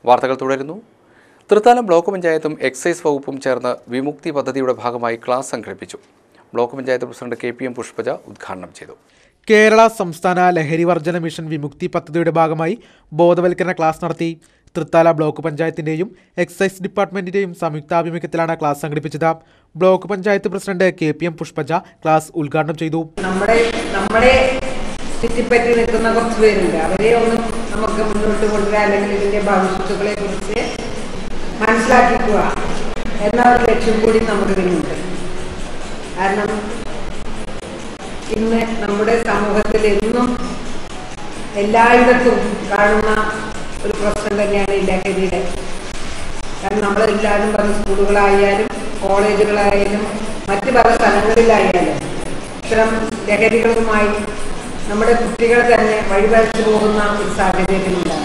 വാർത്തകൾ തുടരുന്നു തൃത്താലം ബ്ലോക്ക് പഞ്ചായത്തും എക്സൈസ് വകുപ്പും ചേർന്ന് വിമുക്തി പദ്ധതിയുടെ ഭാഗമായി ക്ലാസ് സംഘടിപ്പിച്ചു block panchayat president K P M Pushpaja ഉദ്ഘാടനം ചെയ്തു കേരള സംസ്ഥാന ലഹരി വർജന മിഷൻ വിമുക്തി പദ്ധതിയുടെ ഭാഗമായി ബോധവൽക്കരണ ക്ലാസ് നടത്തി തൃത്താല ബ്ലോക്ക് പഞ്ചായത്തിന്റെയും എക്സൈസ് ഡിപ്പാർട്ട്മെന്റിന്റെയും സംയുക്താഭിമുഖ്യത്തിലാണ് ക്ലാസ് സംഘടിപ്പിച്ചത് block panchayat president K P M Pushpaja class ഉദ്ഘാടനം ചെയ്തു നമ്മുടെ നമ്മളെ ചുറ്റിപ്പറ്റി നിൽക്കുന്ന കുറച്ച് പേരുണ്ട് അവരെ ഒന്ന് നമുക്ക് മുന്നോട്ട് കൊണ്ടുവരാൻ അല്ലെങ്കിൽ ഇതിന്റെ ഭവിഷ്യത്തുക്കളെ കുറിച്ച് മനസ്സിലാക്കിക്കുക എന്ന ഒരു ലക്ഷ്യം കൂടി നമുക്കിതിനുണ്ട് കാരണം ഇന്ന് നമ്മുടെ സമൂഹത്തിൽ എന്നും എല്ലായിടത്തും കാണുന്ന ഒരു പ്രശ്നം തന്നെയാണ് ഈ ലഹരിയുടെ കാരണം നമ്മളെല്ലാവരും പല സ്കൂളുകളായാലും കോളേജുകളായാലും മറ്റ് പല സ്ഥലങ്ങളിലായാലും ഇത്തരം ലഹരികളുമായി നമ്മുടെ കുട്ടികൾ തന്നെ വഴിവരച്ചു പോകുന്ന ഒരു സാഹചര്യമുണ്ടാകും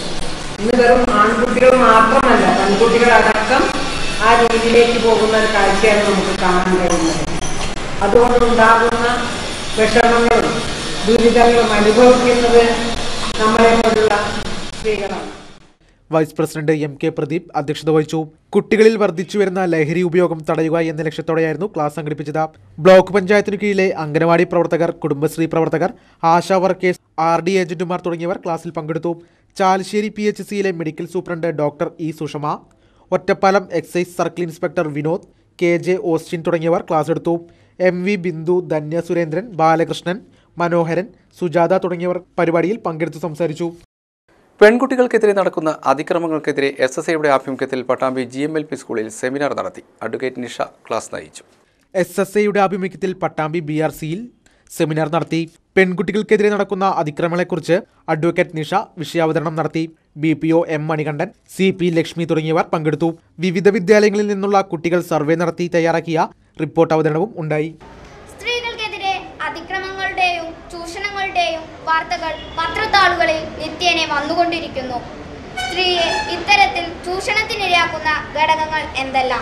ഇന്ന് വെറും ആൺകുട്ടികൾ മാത്രമല്ല പെൺകുട്ടികളടക്കം ആ രീതിയിലേക്ക് പോകുന്ന ഒരു കാഴ്ചയാണ് നമുക്ക് കാണാൻ കഴിയുന്നത് അതുകൊണ്ടുണ്ടാകുന്ന വിഷമങ്ങളും ദുരിതങ്ങളും അനുഭവിക്കുന്നത് നമ്മളെ പോലുള്ള സ്ത്രീകളാണ് vice president M K Pradeep അധ്യക്ഷത വഹിച്ചു കുട്ടികളിൽ വർദ്ധിച്ചു വരുന്ന ലഹരി ഉപയോഗം തടയുക എന്ന ലക്ഷ്യത്തോടെയായിരുന്നു ക്ലാസ് സംഘടിപ്പിച്ചത് ബ്ലോക്ക് പഞ്ചായത്തിനു കീഴിലെ അംഗനവാടി പ്രവർത്തകർ കുടുംബശ്രീ പ്രവർത്തകർ ആശാ വർക്കേഴ്സ് ആർ ഡി ഏജന്റുമാർ തുടങ്ങിയവർ ക്ലാസ്സിൽ പങ്കെടുത്തു ചാലശ്ശേരി പി എച്ച് സിയിലെ medical superintendent doctor E Sushama Ottapalam excise circle inspector Vinod K J Austin തുടങ്ങിയവർ ക്ലാസ് എടുത്തു എം വി ബിന്ദു ധന്യ സുരേന്ദ്രൻ ബാലകൃഷ്ണൻ മനോഹരൻ സുജാത തുടങ്ങിയവർ പരിപാടിയിൽ പങ്കെടുത്തു സംസാരിച്ചു പെൺകുട്ടികൾക്കെതിരെ നടക്കുന്ന അതിക്രമങ്ങൾക്കെതിരെ എസ് എസ് ഐയുടെ ആഭിമുഖ്യത്തിൽ Pattambi G M L P സ്കൂളിൽ സെമിനാർ നടത്തി അഡ്വക്കേറ്റ് നിഷ ക്ലാസ് നയിച്ചു എസ് എസ് ഐയുടെ ആഭിമുഖ്യത്തിൽ പട്ടാമ്പി ബി ആർ സിയിൽ സെമിനാർ നടത്തി പെൺകുട്ടികൾക്കെതിരെ നടക്കുന്ന അതിക്രമങ്ങളെക്കുറിച്ച് അഡ്വക്കേറ്റ് നിഷ വിഷയാവതരണം നടത്തി B P O M Manikandan C P Lakshmi തുടങ്ങിയവർ പങ്കെടുത്തു വിവിധ വിദ്യാലയങ്ങളിൽ നിന്നുള്ള കുട്ടികൾ സർവേ നടത്തി തയ്യാറാക്കിയ റിപ്പോർട്ട് അവതരണവും ഉണ്ടായി സ്ത്രീകൾക്കെതിരെ അതിക്രമങ്ങളുടെയും ചൂഷണങ്ങളുടെയും വാർത്തകൾ പത്രത്താളുകളിൽ നിത്യേനെ വന്നുകൊണ്ടിരിക്കുന്നു സ്ത്രീയെ ഇത്തരത്തിൽ ചൂഷണത്തിനിരയാക്കുന്ന ഘടകങ്ങൾ എന്തെല്ലാം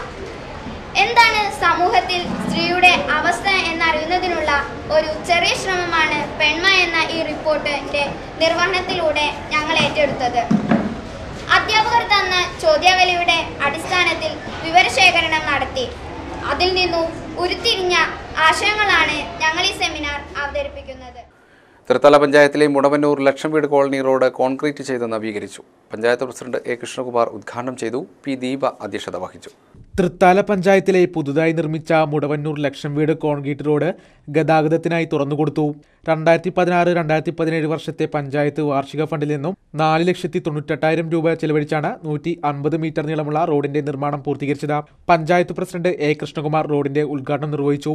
എന്താണ് സമൂഹത്തിൽ സ്ത്രീയുടെ അവസ്ഥ എന്നറിയുന്നതിനുള്ള ഒരു ചെറിയ ശ്രമമാണ് പെൺമ എന്ന ഈ റിപ്പോർട്ടിന്റെ നിർവഹണത്തിലൂടെ ഞങ്ങൾ ഏറ്റെടുത്തത് അധ്യാപകർ തന്ന ചോദ്യാവലിയുടെ അടിസ്ഥാനത്തിൽ വിവരശേഖരണം നടത്തി അതിൽ നിന്നും ഉരുത്തിരിഞ്ഞ ആശയങ്ങളാണ് ഞങ്ങൾ ഈ സെമിനാർ അവതരിപ്പിക്കുന്നത് തൃത്തല പഞ്ചായത്തിലെ മുടവന്നൂർ ലക്ഷം വീട് കോളനി റോഡ് കോൺക്രീറ്റ് ചെയ്ത് നവീകരിച്ചു പഞ്ചായത്ത് പ്രസിഡന്റ് എ കൃഷ്ണകുമാർ ഉദ്ഘാടനം ചെയ്തു പി ദീപ അധ്യക്ഷത വഹിച്ചു തൃത്താല പഞ്ചായത്തിലെ പുതുതായി നിർമ്മിച്ച മുടവന്നൂർ ലക്ഷം വീട് കോൺക്രീറ്റ് റോഡ് ഗതാഗതത്തിനായി തുറന്നുകൊടുത്തു രണ്ടായിരത്തി പതിനാറ് രണ്ടായിരത്തി പതിനേഴ് വർഷത്തെ പഞ്ചായത്ത് വാർഷിക ഫണ്ടിൽ നിന്നും നാല് ലക്ഷത്തി തൊണ്ണൂറ്റെട്ടായിരം രൂപ ചെലവഴിച്ചാണ് നൂറ്റി അൻപത് മീറ്റർ നീളമുള്ള റോഡിന്റെ നിർമ്മാണം പൂർത്തീകരിച്ചത് പഞ്ചായത്ത് പ്രസിഡന്റ് എ കൃഷ്ണകുമാർ റോഡിന്റെ ഉദ്ഘാടനം നിർവഹിച്ചു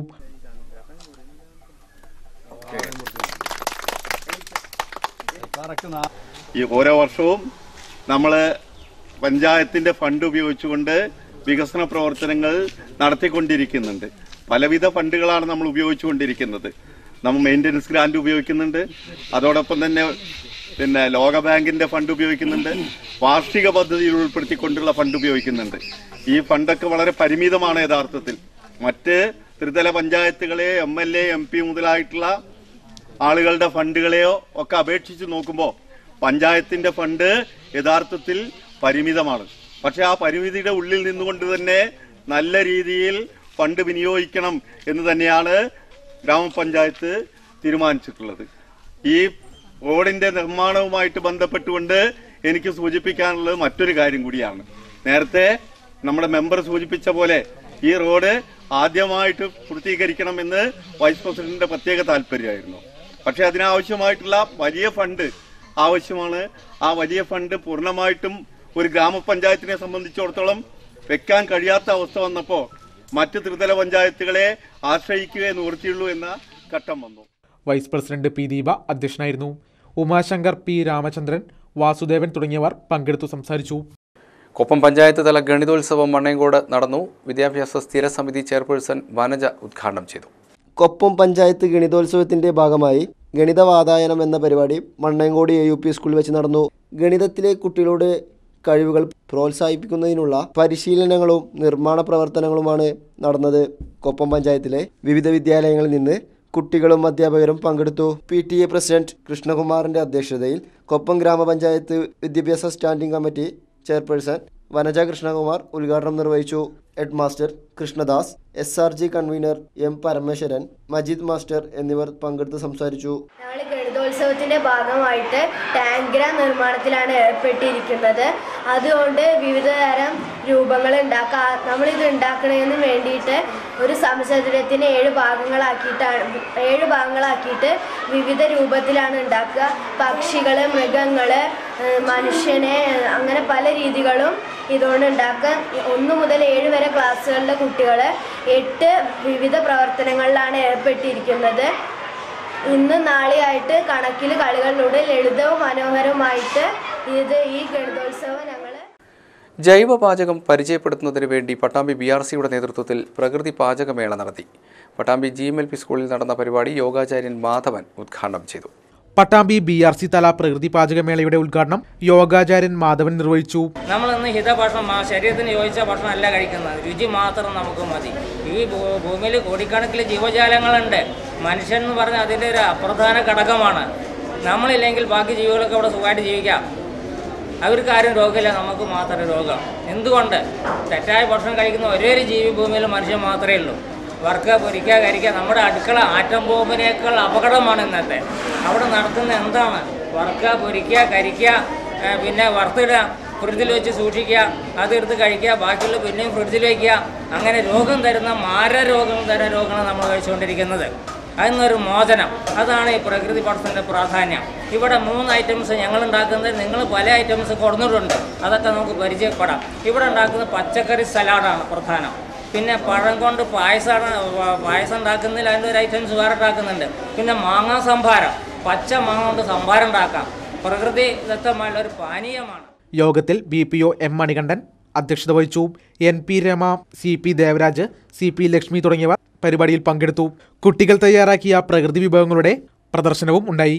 ഈ ഓരോ വർഷവും നമ്മൾ പഞ്ചായത്തിന്റെ ഫണ്ട് ഉപയോഗിച്ചുകൊണ്ട് വികസന പ്രവർത്തനങ്ങൾ നടത്തിക്കൊണ്ടിരിക്കുന്നുണ്ട് പലവിധ ഫണ്ടുകളാണ് നമ്മൾ ഉപയോഗിച്ചുകൊണ്ടിരിക്കുന്നത് നമ്മൾ മെയിൻ്റനൻസ് ഗ്രാന്റ് ഉപയോഗിക്കുന്നുണ്ട് അതോടൊപ്പം തന്നെ പിന്നെ ലോകബാങ്കിന്റെ ഫണ്ട് ഉപയോഗിക്കുന്നുണ്ട് വാർഷിക പദ്ധതിയിൽ ഉൾപ്പെടുത്തിക്കൊണ്ടുള്ള ഫണ്ട് ഉപയോഗിക്കുന്നുണ്ട് ഈ ഫണ്ടൊക്കെ വളരെ പരിമിതമാണ് യഥാർത്ഥത്തിൽ മറ്റ് ത്രിതല പഞ്ചായത്തുകളെ M L A M P മുതലായിട്ടുള്ള ആളുകളുടെ ഫണ്ടുകളെയോ ഒക്കെ അപേക്ഷിച്ച് നോക്കുമ്പോൾ പഞ്ചായത്തിന്റെ ഫണ്ട് യഥാർത്ഥത്തിൽ പരിമിതമാണ് പക്ഷെ ആ പരിമിതിയുടെ ഉള്ളിൽ നിന്നുകൊണ്ട് തന്നെ നല്ല രീതിയിൽ ഫണ്ട് വിനിയോഗിക്കണം എന്ന് തന്നെയാണ് ഗ്രാമപഞ്ചായത്ത് തീരുമാനിച്ചിട്ടുള്ളത് ഈ റോഡിന്റെ നിർമ്മാണവുമായിട്ട് ബന്ധപ്പെട്ടുകൊണ്ട് എനിക്ക് സൂചിപ്പിക്കാനുള്ളത് മറ്റൊരു കാര്യം കൂടിയാണ് നേരത്തെ നമ്മുടെ മെമ്പർ സൂചിപ്പിച്ച പോലെ ഈ റോഡ് ആദ്യമായിട്ട് പൂർത്തീകരിക്കണമെന്ന് വൈസ് പ്രസിഡന്റിന്റെ പ്രത്യേക താല്പര്യമായിരുന്നു പക്ഷെ അതിനാവശ്യമായിട്ടുള്ള വലിയ ഫണ്ട് ആവശ്യമാണ് ആ വലിയ ഫണ്ട് പൂർണ്ണമായിട്ടും ഒരു ഗ്രാമപഞ്ചായത്തിനെ സംബന്ധിച്ചിടത്തോളം വെക്കാൻ കഴിയാത്ത അവസ്ഥ വന്നപ്പോ മറ്റ് ത്രിതല പഞ്ചായത്തുകളെ ആശ്രയിക്കുകയെ നിവൃത്തിയുള്ളൂ എന്ന ഘട്ടം വന്നു വൈസ് പ്രസിഡന്റ് പി ദീപ അധ്യക്ഷനായിരുന്നു ഉമാശങ്കർ പി രാമചന്ദ്രൻ വാസുദേവൻ തുടങ്ങിയവർ പങ്കെടുത്തു സംസാരിച്ചു കൊപ്പം പഞ്ചായത്ത് തല ഗണിതോത്സവം മണ്ണേങ്കോട് നടന്നു വിദ്യാഭ്യാസ സ്ഥിര സമിതി ചെയർപേഴ്സൺ വനജ ഉദ്ഘാടനം ചെയ്തു കൊപ്പം പഞ്ചായത്ത് ഗണിതോത്സവത്തിന്റെ ഭാഗമായി ഗണിതവാതായനം എന്ന പരിപാടി മണ്ണേങ്കോട് എ യു പി സ്കൂളിൽ വെച്ച് നടന്നു ഗണിതത്തിലെ കുട്ടികളുടെ കഴിവുകൾ പ്രോത്സാഹിപ്പിക്കുന്നതിനുള്ള പരിശീലനങ്ങളും നിർമ്മാണ പ്രവർത്തനങ്ങളുമാണ് നടന്നത് കൊപ്പം പഞ്ചായത്തിലെ വിവിധ വിദ്യാലയങ്ങളിൽ നിന്ന് കുട്ടികളും അധ്യാപകരും പങ്കെടുത്തു പി ടി എ പ്രസിഡന്റ് കൃഷ്ണകുമാറിന്റെ അധ്യക്ഷതയിൽ കൊപ്പം ഗ്രാമപഞ്ചായത്ത് വിദ്യാഭ്യാസ standing committee chairperson Vanaja Krishnakumar ഉദ്ഘാടനം നിർവഹിച്ചു head master Krishnadas S R G convener M Parameswaran Majeed master എന്നിവർ പങ്കെടുത്ത് സംസാരിച്ചു ഞങ്ങൾ ഗണിതോത്സവത്തിന്റെ ഭാഗമായിട്ട് ടാങ്കര നിർമ്മാണത്തിലാണ് ഏർപ്പെട്ടിരിക്കുന്നത് അതുകൊണ്ട് വിവിധ തരം രൂപങ്ങൾ ഉണ്ടാക്കുക നമ്മളിത് ഉണ്ടാക്കുന്നതിന് വേണ്ടിയിട്ട് ഒരു സമചതുരത്തിന് ഏഴ് ഭാഗങ്ങളാക്കിയിട്ടാണ് ഏഴ് ഭാഗങ്ങളാക്കിയിട്ട് വിവിധ രൂപത്തിലാണ് ഉണ്ടാക്കുക പക്ഷികൾ മൃഗങ്ങൾ മനുഷ്യനെ അങ്ങനെ പല രീതികളും ഇതുകൊണ്ട് ഉണ്ടാക്കുക ഒന്ന് മുതൽ ഏഴ് വരെ ക്ലാസ്സുകളിലെ കുട്ടികൾ എട്ട് വിവിധ പ്രവർത്തനങ്ങളിലാണ് ഏർപ്പെട്ടിരിക്കുന്നത് ഇന്ന് നാളെയായിട്ട് കണക്കിൽ കളികളിലൂടെ ലളിതവും മനോഹരവുമായിട്ട് ഇത് ഈ ഗണിതോത്സവം ഞങ്ങൾ ജൈവ പാചകം പരിചയപ്പെടുത്തുന്നതിന് വേണ്ടി പട്ടാമ്പി ബി ആർ സിയുടെ നേതൃത്വത്തിൽ പ്രകൃതി പാചകമേള നടത്തി Pattambi G M L P സ്കൂളിൽ നടന്ന പരിപാടി യോഗാചാര്യൻ മാധവൻ ഉദ്ഘാടനം ചെയ്തു പട്ടാമ്പി ബി ആർ സി തല പ്രകൃതി പാചകമേളയുടെ ഉദ്ഘാടനം യോഗാചാര്യൻ മാധവൻ നിർവഹിച്ചു നമ്മൾ ഇന്ന് ഹിതഭക്ഷണം ആ ശരീരത്തിന് യോജിച്ച ഭക്ഷണമല്ല കഴിക്കുന്നത് രുചി മാത്രം നമുക്ക് മതി ഈ ഭൂ- ഭൂമിയിൽ കോടിക്കണക്കിന് ജീവജാലങ്ങളുണ്ട് മനുഷ്യൻ എന്ന് പറഞ്ഞാൽ അതിൻ്റെ ഒരു അപ്രധാന ഘടകമാണ് നമ്മളില്ലെങ്കിൽ ബാക്കി ജീവികളൊക്കെ ഇവിടെ സുഖമായിട്ട് ജീവിക്കാം അവർക്ക് ആരും രോഗമില്ല നമുക്ക് മാത്രമേ രോഗം എന്തുകൊണ്ട് തെറ്റായ ഭക്ഷണം കഴിക്കുന്ന ഒരേ ഒരു ജീവി ഭൂമിയിൽ മനുഷ്യൻ മാത്രമേ ഉള്ളൂ വറുക്കുക പൊരിക്കുക കരിക്കുക നമ്മുടെ അടുക്കള ആറ്റം ബോംബിനേക്കാൾ അപകടമാണ് ഇന്നത്തെ അവിടെ നടത്തുന്ന എന്താണ് വറുക്കുക പൊരിക്കുക കരിക്കുക ആ, പിന്നെ വറുത്തിടുക ഫ്രിഡ്ജിൽ വെച്ച് സൂക്ഷിക്കുക അതെടുത്ത് കഴിക്കുക ബാക്കിയുള്ള പിന്നെയും ഫ്രിഡ്ജിൽ വയ്ക്കുക അങ്ങനെ രോഗം തരുന്ന മാരരോഗം തരുന്ന രോഗമാണ് നമ്മൾ കഴിച്ചുകൊണ്ടിരിക്കുന്നത് അതിനൊരു മോചനം അതാണ് ഈ പ്രകൃതി പഠനത്തിൻ്റെ പ്രാധാന്യം ഇവിടെ മൂന്ന് ഐറ്റംസ് ഞങ്ങൾ ഉണ്ടാക്കുന്നത് നിങ്ങൾ പല ഐറ്റംസ് കൊടുത്തിട്ടുണ്ട് അതൊക്കെ നമുക്ക് പരിചയപ്പെടാം ഇവിടെ ഉണ്ടാക്കുന്നത് പച്ചക്കറി സലാഡാണ് പ്രധാനം പിന്നെ പഴം കൊണ്ട് പായസമാണ് വ- പായസം ഉണ്ടാക്കുന്നതിൽ അതിൻ്റെ ഒരു ഐറ്റംസ് വേറെ ഉണ്ടാക്കുന്നുണ്ട് പിന്നെ മാങ്ങാ സംഭാരം പച്ച മാങ്ങ കൊണ്ട് സംഭാരം ഉണ്ടാക്കാം പ്രകൃതി ദത്തമായുള്ള ഒരു പാനീയമാണ് യോഗത്തിൽ B P O M Manikandan അധ്യക്ഷത വഹിച്ചു N P Rama C P Devaraj C P Lakshmi തുടങ്ങിയവർ പരിപാടിയിൽ പങ്കെടുത്തു കുട്ടികൾ തയ്യാറാക്കിയ പ്രകൃതി വിഭവങ്ങളുടെ പ്രദർശനവും ഉണ്ടായി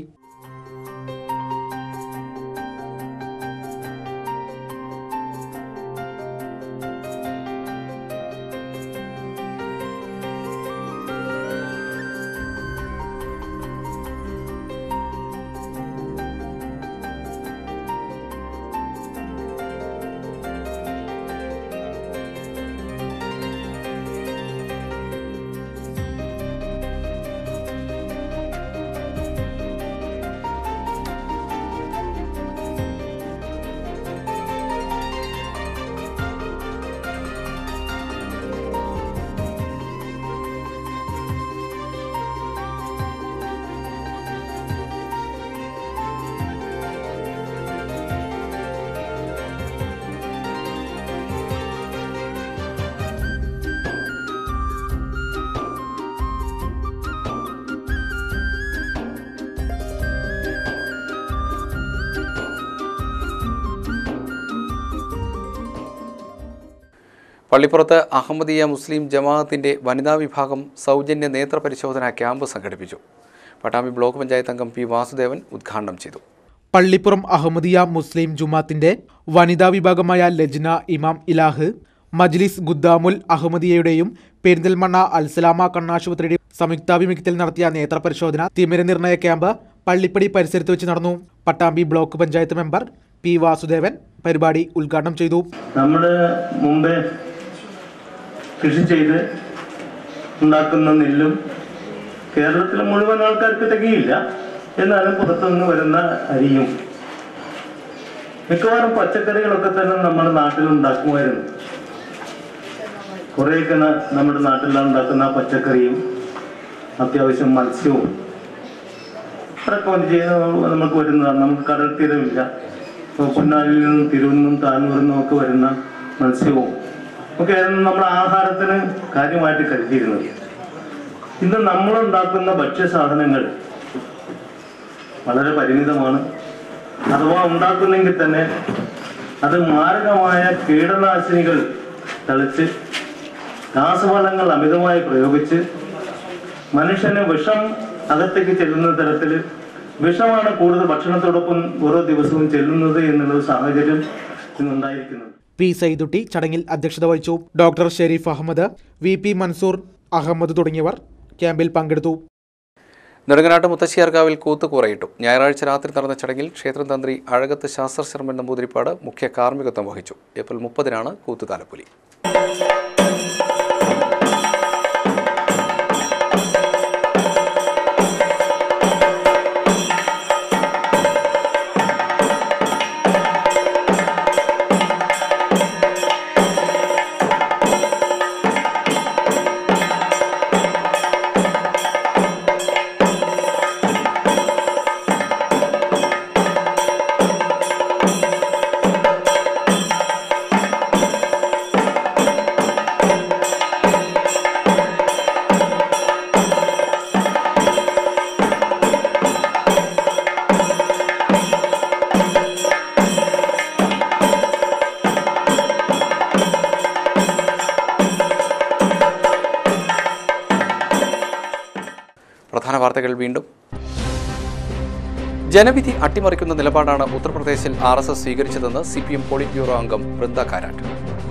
പള്ളിപ്പുറത്ത് അഹമ്മദിയ മുസ്ലിം ജമാഅത്തിന്റെ വനിതാ വിഭാഗം സൗജന്യ നേത്ര പരിശോധനാ ക്യാമ്പ് സംഘടിപ്പിച്ചു പട്ടാമ്പി ബ്ലോക്ക് പഞ്ചായത്ത് അംഗം പി വാസുദേവൻ ഉദ്ഘാടനം ചെയ്തു പള്ളിപ്പുറം അഹമ്മദിയ മുസ്ലിം ജുമാത്തിന്റെ വനിതാ വിഭാഗമായ ലജ്ന ഇമാം ഇലാഹ് മജ്ലിസ് ഗുദ്ദാമുൽ അഹമ്മദിയയുടെയും പെരിന്തൽമണ്ണ അൽസലാമ കണ്ണാശുപത്രിയുടെയും സംയുക്താഭിമുഖ്യത്തിൽ നടത്തിയ നേത്രപരിശോധന തിമിര നിർണയ ക്യാമ്പ് പള്ളിപ്പടി പരിസരത്ത് വെച്ച് നടന്നു Pattambi block panchayat member P Vasudevan പരിപാടി ഉദ്ഘാടനം ചെയ്തു നമ്മൾ മുമ്പേ കൃഷി ചെയ്ത് ഉണ്ടാക്കുന്ന നെല്ലും കേരളത്തിലെ മുഴുവൻ ആൾക്കാർക്ക് തികയില്ല എന്നാലും പുറത്തുനിന്ന് വരുന്ന അരിയും മിക്കവാറും പച്ചക്കറികളൊക്കെ തന്നെ നമ്മുടെ നാട്ടിൽ ഉണ്ടാക്കുമായിരുന്നു കുറേയൊക്കെ ന- നമ്മുടെ നാട്ടിൽ ഉണ്ടാക്കുന്ന പച്ചക്കറിയും അത്യാവശ്യം മത്സ്യവും ഇറക്കുമതി ചെയ്ത് നമുക്ക് വരുന്നതാണ് നമുക്ക് കടൽ തീരമില്ല ഇപ്പോൾ പൊന്നാലിൽ നിന്നും തിരുവിൽ നിന്നും താനൂരിൽ നിന്നും ഒക്കെ വരുന്ന മത്സ്യവും ഒക്കെ ആയിരുന്നു നമ്മുടെ ആഹാരത്തിന് കാര്യമായിട്ട് കരുതിയിരുന്നത് ഇന്ന് നമ്മൾ ഉണ്ടാക്കുന്ന ഭക്ഷ്യസാധനങ്ങൾ വളരെ പരിമിതമാണ് അഥവാ ഉണ്ടാക്കുന്നെങ്കിൽ തന്നെ അത് മാരകമായ കീടനാശിനികൾ തളിച്ച് രാസവളങ്ങൾ അമിതമായി പ്രയോഗിച്ച് മനുഷ്യന് വിഷം അകത്തേക്ക് ചെല്ലുന്ന തരത്തിൽ വിഷമാണ് കൂടുതൽ ഭക്ഷണത്തോടൊപ്പം ഓരോ ദിവസവും ചെല്ലുന്നത് എന്നുള്ള ഒരു സാഹചര്യം ഇന്നുണ്ടായിരിക്കുന്നത് പി സൈദുട്ടി ചടങ്ങിൽ അധ്യക്ഷത വഹിച്ചു doctor Sharif Ahmed V P Mansoor Ahmed തുടങ്ങിയവർ ക്യാമ്പിൽ പങ്കെടുത്തു നെടുങ്ങനാട്ട് മുത്തശ്ശിയാർക്കാവിൽ കൂത്തുകൂറയിട്ടു ഞായറാഴ്ച രാത്രി നടന്ന ചടങ്ങിൽ ക്ഷേത്രം തന്ത്രി അഴകത്ത് ശാസ്ത്ര ശർമ്മൻ നമ്പൂതിരിപ്പാട് മുഖ്യ കാർമ്മികത്വം വഹിച്ചു ഏപ്രിൽ മുപ്പതിനാണ് കൂത്തുതാലപ്പൊലി പ്രധാന വാർത്തകൾ വീണ്ടും ജനവിധി അട്ടിമറിക്കുന്ന നിലപാടാണ് ഉത്തർപ്രദേശിൽ ആർ എസ് എസ് സ്വീകരിച്ചതെന്ന് C P M politburo അംഗം വൃന്ദ കാരാട്ട്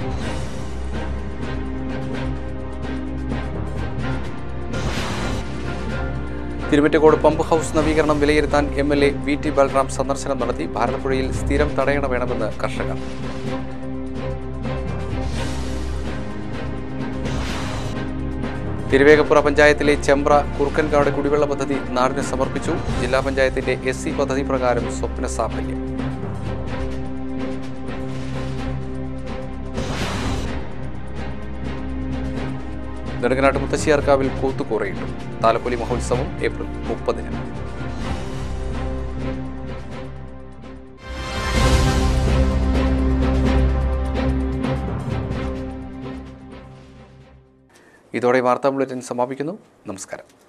തിരുമറ്റക്കോട് പമ്പ് ഹൗസ് നവീകരണം വിലയിരുത്താൻ M L A V T Balram സന്ദർശനം നടത്തി ഭാരതപ്പുഴയിൽ സ്ഥിരം തടയണ വേണമെന്ന് കർഷകർ തിരുവേഗപ്പുറ പഞ്ചായത്തിലെ ചെമ്പ്ര കുറുക്കൻകാട് കുടിവെള്ള പദ്ധതി നാടിന് സമർപ്പിച്ചു ജില്ലാ പഞ്ചായത്തിന്റെ എസ് സി പദ്ധതി പ്രകാരം സ്വപ്ന സാഫല്യം നെടുങ്ങനാട്ട് മുത്തശ്ശിയാർക്കാവിൽ കൂത്തുകൂറയിട്ടു താലപ്പൊലി മഹോത്സവം ഏപ്രിൽ മുപ്പതിന് ഇതോടെ വാർത്താ ബുള്ളറ്റിൻ സമാപിക്കുന്നു നമസ്കാരം